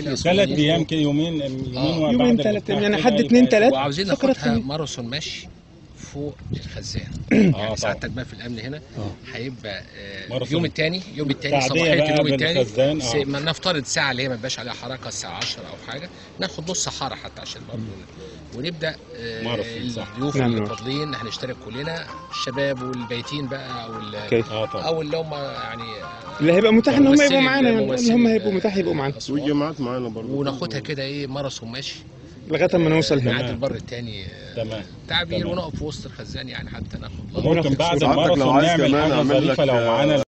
عادي ثلاث صغيرين. ايام كده يومين يومين آه. وبعد يومين الإفتتاح ثلاث يعني كده حد يبقى اتنين تلات وعاوزين فقرات ناخدها كبيرة. ماراثون مشي فوق الخزان اه يعني طبعا سعادتك بقى في الامن هنا اه هيبقى آه، ماراثون. اليوم الثاني يوم الثاني تعدية صباحيه بقى اليوم الثاني بالخزان، اه. ما نفترض ساعه اللي هي ما يبقاش عليها حركه الساعه 10 او حاجه ناخد نص حاره حتى عشان برضه ونبدا آه، ماراثون، صح. الضيوف نعم، اللي نعم. فاضلين هنشترك كلنا الشباب والبايتين بقى او ال- اوكي اه طبعا او اللي هم يعني آه، اللي هيبقى متاح ان هم يبقوا ممثلين- معانا يعني ممثلين، اللي هم هيبقوا آه، متاح يبقوا معانا أصوات. والجامعات معانا برضه وناخدها كده ايه ماراثون ماشي لغايه ما نوصل هنا نعدي تمام. البر الثاني تمام تعبير تمام. ونقف في وسط الخزان يعني حتى ناخد لقطة. وممكن بعد سعادتك لو الماراثون عايز نعمل كمان حاجه أعمل ظريفه لك، لو آه، معانا